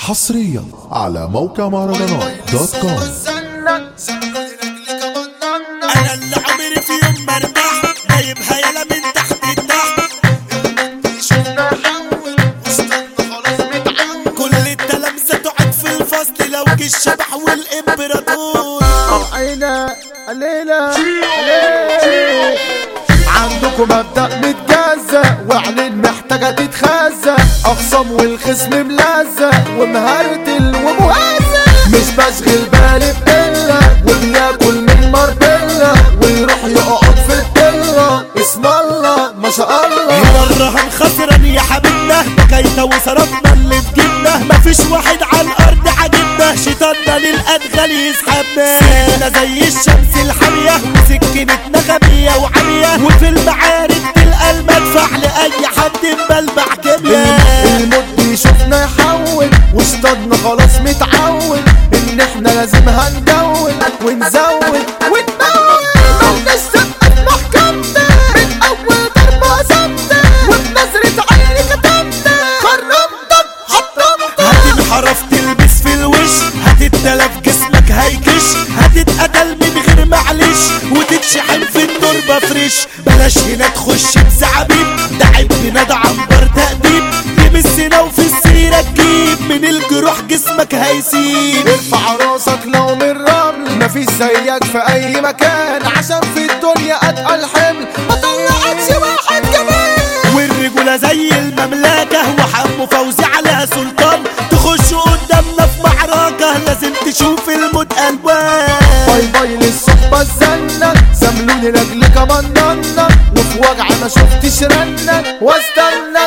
حصريا على موقع مهرجانات دوت كوم انا اللي عمري في يوم ما ارتاح جايبها يلا من تحت التحت كل التلامذة تقعد في الفصل لو جه الشبح والامبراطور عينا علينا علينا عندكم مبدأ متجزأ وعلين محتاجة تتخزق أخصم والخصم ملزق ومهرتل ومهزق مش بشغل بالي بإلا وبياكل من مربلة ويروح يقعد في الدلة اسم الله ما شاء الله هنا الرهن خسران يا حبيبنا بكينا وصرفنا اللي في جيبنا مفيش واحد على الارض عاجبنا شيطاننا للادغال يسحبنا سيبنا زي الشمس الحامية وسكينتنا غبية وعمية وفي المعارك تلقى المدفع لأي حد مبلبع كيمياء الموت بيشوفنا يحول واشتضنا خلاص متعود ان احنا لازم هندول ونزود ونمول مالناش سقة في محكمتنا من اول ضربة ثابتة وبنظرة عيني كتبنا خرمتك حطمتك هتنحرف تلبس في الوش هتتلف جسمك هيكش هتتقتل من غير معلش وتتشحن في النور بفرش بلاش هنا تخش بزعابيب ده عيبنا ده عنبر تأديب يمسنا وفي السيرة تجيب من الجروح جسمك هيسيب ارفع راسك لو من رمل مفيش زيك في اي مكان عشان في الدنيا اتقل حمل ما طلعتش واحد كمان والرجولة زي المملكة وحمو فوزي على سلطان تخش قدامنا في معركة لازم تشوف الموت ألوان باي باي للصحبة الزنة زملوني لاجل كمان ننا وفي وجع ما شفتش رنة واستنى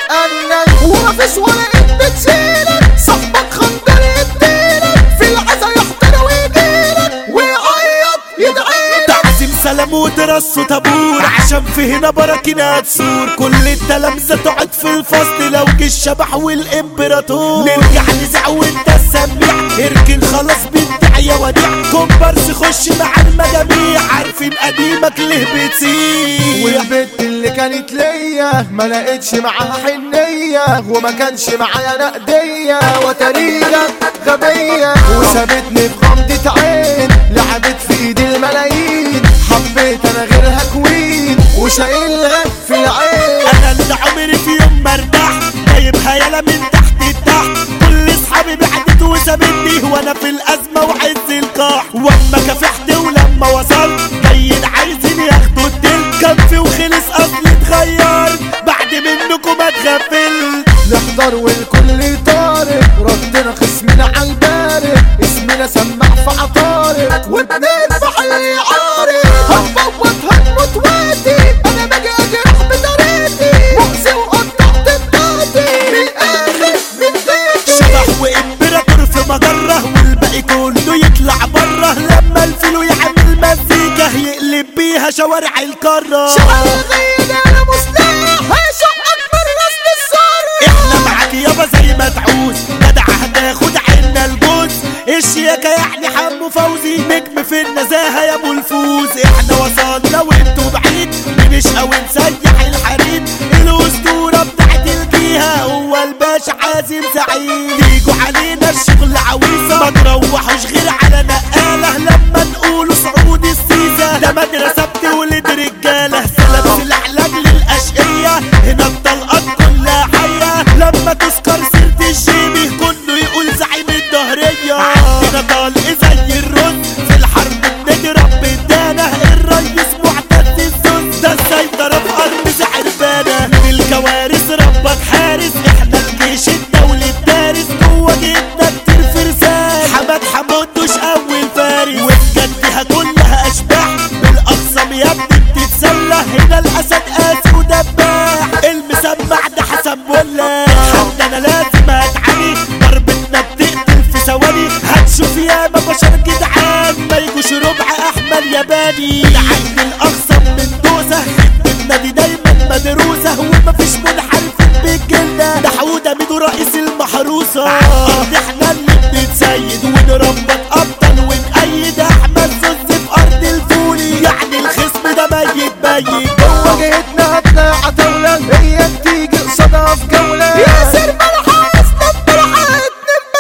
واتأنى ومفيش ولا ايد بتشيلك صاحبك خنجر يديلك في العزا يحضر ويجيلك ويعيط يدعيلك تعزيم سلام ودرس طابور عشان في هنا براكينا تسور كل التلامذة تقعد في الفصل لو جه الشبح والامبراطور نرجع نزع وانت السميع اركن خلاص بنتع يا وديع كومبارس خش مع المجاميع عارفين قديمك ليه بتسيح والبنت اللي كانت ليا ما لقيتش معاها حنية وما كانش معايا نقدية وتريقة غبية وسابتني في غمضة عين لعبت في ايدي الملايين حبيت انا غيرها كوين وشايلها في العين انا اللي عمري في يوم ما ارتاح جايبها يلا من تحت التحت كل اصحابي بعدت وسابتني وانا في الازمه وعز القاع واما كافحت ولما وصلت جايين عايزين ياخدوا الدل كف وخلص اصل اتغير بعد منكم اتغفلت نحضر والكل طارق ردنا خصمنا عالبارق اسمنا سمع في عطارق وبنذبح اللي عارف هنفوت هنموت وادي انا باجي اجرح بطريقتي مؤذي وقطعت بطاقتي من الاخر من بيتي شبح وامبراطور في مجره والباقي كله يطلع بره لما الفيلو يعمل مزيكا يقلب بيها شوارع القاره شغل غير انا مسلح هيشق اكبر راس للصار احنا معاك يابا زي ما تعوز جدع هتاخد عنا الجوز الشياكة يعني حمو فوزي نجم في النزاهة يا ابو الفوز احنا وصلنا وانتوا بعيد بنشقى ونسيح الحديد الاسطورة بتاعت الجيهة هو الباشا حازم سعيد تيجوا علينا الشغل عويصة ما نروحوش غير على نقالة لما نقولوا صعود السيسة ده مدرسة بتولد رجالة سلام سلاح لاجل الاشقية هنا الطلقات كلها حية لما تذكر سيرة الشيبي كله يقول زعيم الدهرية عندنا طلق زي الرز في الحرب بنضرب بدانا الريس معتز الزوز ده السيطرة في أرض زعربانة من الكوارث ربك حارس احنا الجيش الدولي الدارس جوه جيتنا كتير فرسان حماد حمودوش أول فارس وبجدها كلها أشباح بالأقسام يا ابني بتتسلى هنا الأسد قاسي ودباح المسمع ده حسن ولا حتى أنا لازم أتعاني ضربتنا بتقتل في ثواني هتشوف ياما بشر جدعان ما يجوش ربع أحمر ياباني العين الأقسم من دوسة خدمتنا دي دايما مدروسة ومفيش منحرف بالجلدة ده حودة ميدو رئيس المحروسة أرض احنا اللي بنتسيد ونربط أبطال ونأيد أحمد زوز في أرض الفولي يعني الخصم ده ميت ميت جوه جيتنا هتلاقي عتاولة هي بتيجي قصادها في جولة ياسر ملحق اسلام ملحق اتنين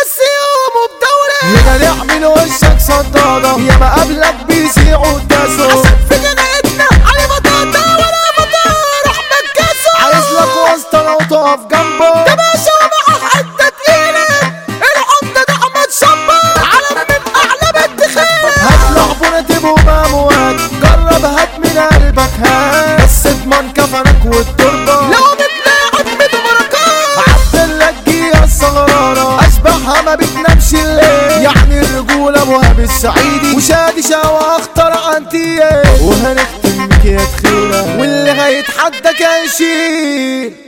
اقف جنبه ده باشا ومعه حته تقيله العمده ده احمد شمبر علم من اعلام التخيل هات لعبونه تبقوا اموات جرب هات من قلبك هات بس اضمن كفنك والتربه لو بتلاعب بدمركات عبد الجيه الصغرانه اشبهها ما بتنامش الليل يعني الرجوله وهاب السعيدي وشادي شاوى اختار انتيه وهنختم بك يا تخيله واللي هيتحدى كان يشيل